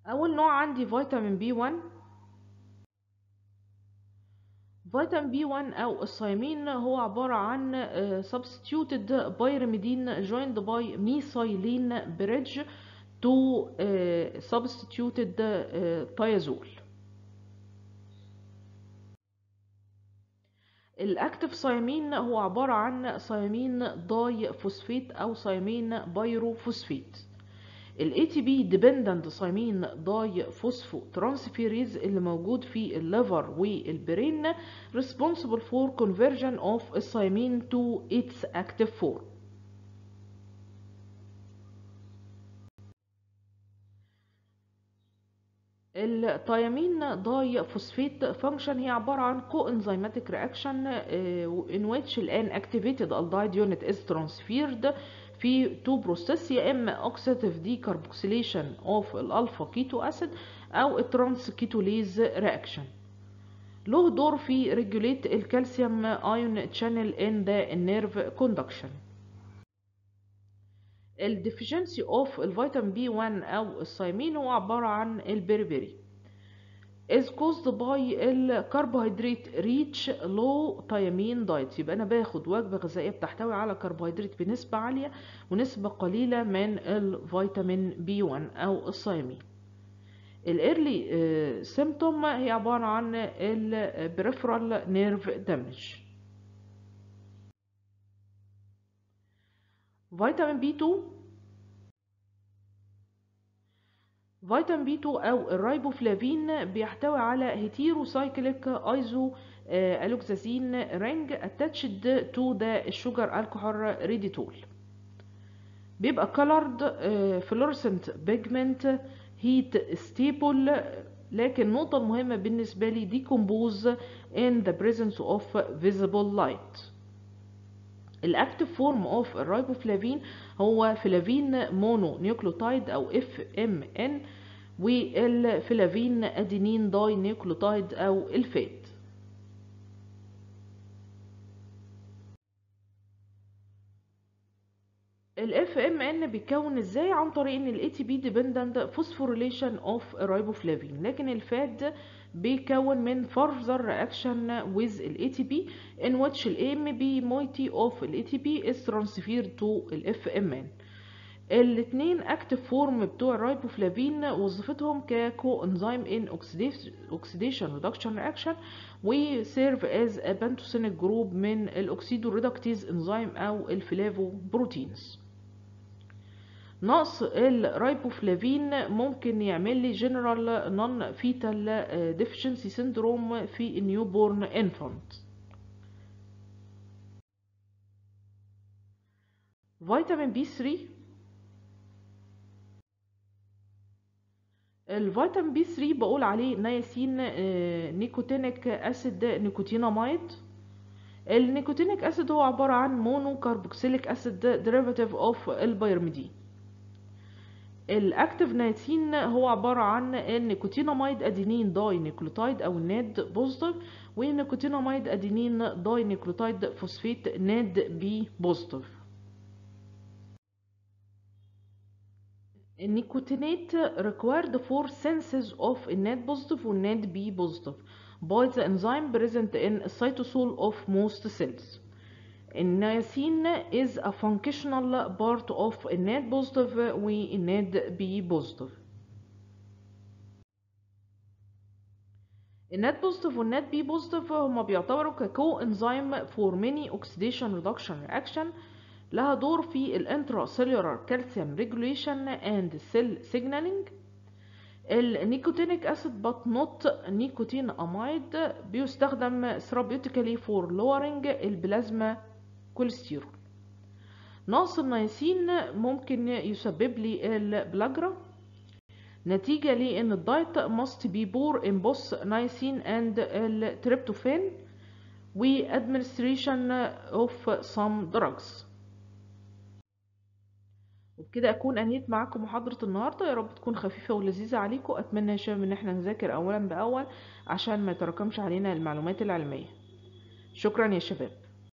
اول نوع عندي فيتامين بي 1 فيتامين بي 1 او الصيامين هو عبارة عن آه، substituted pyrimidine joined by methylene bridge to آه، substituted آه، thiazole الاكتف صيامين هو عبارة عن صيامين داي فوسفيت او صيامين بايرو فوسفيت ال ATP dependent صيامين داي فوسفو ترانسفيريز اللي موجود في الليفر والبرين responsible for conversion of الصيامين to its active form التيامين داي فوسفيت فانكشن هي عبارة عن coenzymatic reaction uh, in which an activated aldehyde unit is transferred في two process يا اما oxidative decarboxylation of الالفا كيتو اسيد او الترانس كيتوليز رياكشن له دور في regulate الكالسيوم ايون channel in the nerve conduction الديفيشنسي اوف الفيتامين بي 1 او الصيامين هو عبارة عن البربري is caused by الكربوهيدرات ريتش لو تيامين دايت يبقى انا باخد وجبه غذائيه بتحتوي على كربوهيدرات بنسبه عاليه ونسبه قليله من الفيتامين بي 1 او الصيامين الايرلي سيمتوم هي عباره عن البريفرال نيرف دامج فيتامين بي 2 فيتامين بي 2 او الرايبوفلافين بيحتوي على هيتيروسايكليك ايزو الوكسازين رينج اتاتشد تو ذا الشوجر الكحول ريديتول بيبقى colored فلورسنت بيجمنت هيت ستيبل لكن النقطة المهمة بالنسبة لي decompose in the presence of visible light الاكتف فورم اوف الرايبوفلافين هو فلافين مونو نيوكلوتايد او اف ام ان والفلافين ادينين داي نيوكلوتايد او الفات الاف ام ان بيتكون ازاي عن طريق ان الاي تي بي ديبندنت فوسفوريليشن اوف رايبوفلافين لكن الفات بيكون من further reaction with ال ATP in which ال AMP moiety of ال ATP is transferred to ال FMN الاتنين active form بتوع الرايبوفلافين وظيفتهم ككو انزيم in oxidation reduction reaction و serve as a pantothenic group من الاكسيدو ريدكتيز انزيم او الفلافو بروتينز نقص الرايبوفلافين ممكن يعمل لي جنرال نون فيتال ديفيشنسي سيندروم في النيو بورن انفانت فيتامين بي 3 الفيتامين بي 3 بقول عليه نياسين نيكوتينيك اسيد نيكوتيناميد النيكوتينيك اسيد هو عبارة عن مونو كاربوكسيليك اسيد ديريفاتيف اوف البيرميدين الاكتيف نياسين هو عبارة عن النيكوتيناميد ادينين داي نيكلوتايد او ناد بوزيتيف والنيكوتيناميد ادينين داي نيكلوتايد فوسفيت ناد بي بوزيتيف النيكوتينات required for synthesis of الناد positive والناد B positive by the enzyme present in cytosol of most cells. النياسين is a functional part of الناد positive والناد B positive. الناد positive والناد B positive هما بيعتبروا ككو enzyme for many oxidation reduction reaction لها دور في الانترا سيلولار كالسيوم ريجوليشن اند سيل سيجنالينج النيكوتينيك اسيد بات نوت نيكوتين امايد بيستخدم ثيرابيوتيكالي فور لورنج البلازما كوليسترول نقص النياسين ممكن يسبب لي البلاجرا نتيجة لأن الدايت must be poor in both niacin and التريبتوفان و administration of some drugs وبكده اكون انهيت معاكم محاضرة النهاردة يا رب تكون خفيفة ولذيذة عليكم اتمنى يا شباب ان احنا نذاكر اولا باول عشان ما يتراكمش علينا المعلومات العلمية شكرا يا شباب